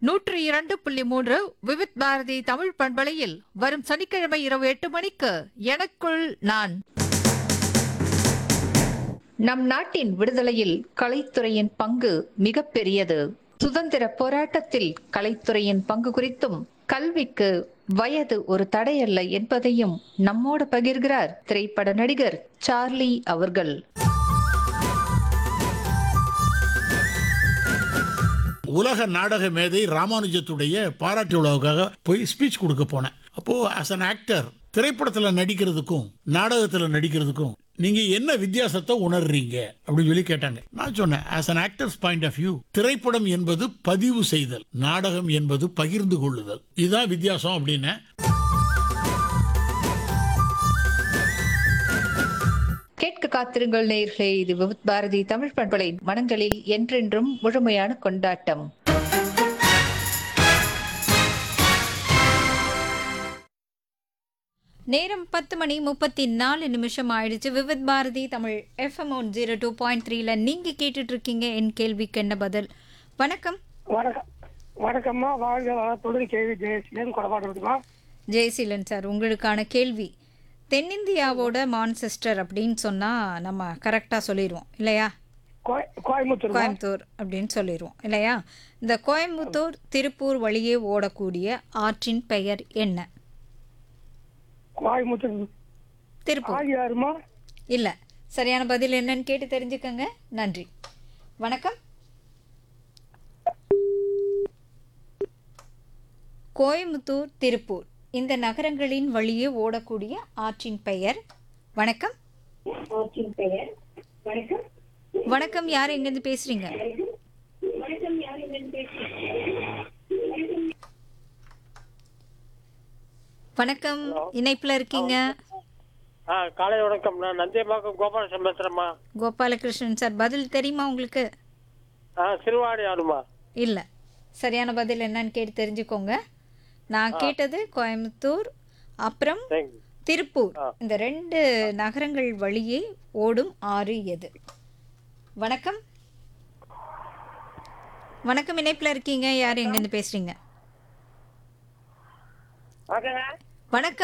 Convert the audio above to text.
நூற்றி இரண்டு புள்ளி மூன்று விவித் பாரதி தமிழ் பண்பலையில் வரும் சனிக்கிழமை இரவு எட்டு மணிக்கு எனக்குள் நான் நம் நாட்டின் விடுதலையில் கலைத்துறையின் பங்கு மிகப்பெரியது சுதந்திர போராட்டத்தில் கலைத்துறையின் பங்கு குறித்தும் கல்விக்கு வயது ஒரு தடையல்ல என்பதையும் நம்மோடு பகிர்கிறார் திரைப்பட நடிகர் சார்லி அவர்கள் உலக நாடக மேதை ராமானுஜத்துடைய பாராட்டு விழாவுக்காக போய் ஸ்பீச் கொடுக்க போனேன் அப்போ ஆஸ் அன் ஆக்டர் திரைப்படத்துல நடிக்கிறதுக்கும் நாடகத்துல நடிக்கிறதுக்கும் நீங்க என்ன வித்தியாசத்தை உணர்றீங்க அப்படின்னு சொல்லி கேட்டாங்க நான் சொன்னேன் as an actor's point of view திரைப்படம் என்பது பதிவு செய்தல் நாடகம் என்பது பகிர்ந்து கொள்ளுதல் இதுதான் வித்தியாசம் அப்படின்னு கேட்க காத்திருங்கள் நேயர்களே இது விவித் பாரதி தமிழ் பண்பலை மனங்களில் என்றென்றும் முழுமையான கொண்டாட்டம் நேரம் பத்து மணி முப்பத்தி நாலு நிமிஷம் ஆயிடுச்சு Vividh Bharati Tamil FM one zero two பாயிண்ட் த்ரீல நீங்கள் கேட்டுட்டு இருக்கீங்க என் கேள்விக்கு என்ன பதில் வணக்கம் வணக்கம் வணக்கம்மா வாழ்க வளத்துடன் கேள்வி ஜெயசீலன் கொடபாடு இருக்குமா ஜெயசீலன் சார் உங்களுக்கான கேள்வி தென்னிந்தியாவோட மான்செஸ்டர் அப்படின்னு சொன்னால் நம்ம கரெக்டாக சொல்லிடுவோம் இல்லையா கோய- கோயம்புத்தூர் கோயம்புத்தூர் அப்படின்னு சொல்லிடுவோம் இல்லையா இந்த கோயம்புத்தூர் திருப்பூர் வழியே ஓடக்கூடிய ஆற்றின் பெயர் என்ன கோயம்புத்தூர் திருப்பூர் ஆகியாருமா இல்லை சரியான பதில் என்னன்னு கேட்டு தெரிஞ்சுக்கங்க நன்றி வணக்கம் கோயம்புத்தூர் திருப்பூர் இந்த நகரங்களின் வழியே ஓடக்கூடிய ஆற்றின் பெயர் வணக்கம் வணக்கம் யார் எங்கேருந்து பேசுறீங்க வணக்கம் இணைப்புல இருக்கீங்க ஆ காலை வணக்கம் நான் நந்தியம்பாக்கம் கோபாலகிருஷ்ணன் பேசுகிறேம்மா கோபாலகிருஷ்ணன் சார் பதில் தெரியுமா உங்களுக்கு ஆ சிறுவாடி ஆடுமா இல்லை சரியான பதில் என்னன்னு கேட்டு தெரிஞ்சுக்கோங்க நான் கேட்டது கோயம்புத்தூர் அப்புறம் தேங்க்யூ திருப்பூர் இந்த ரெண்டு நகரங்கள் வழியே ஓடும் ஆறு எது வணக்கம் வணக்கம் இணைப்பில் இருக்கீங்க யார் எங்கேருந்து பேசுறீங்க வணக்கம்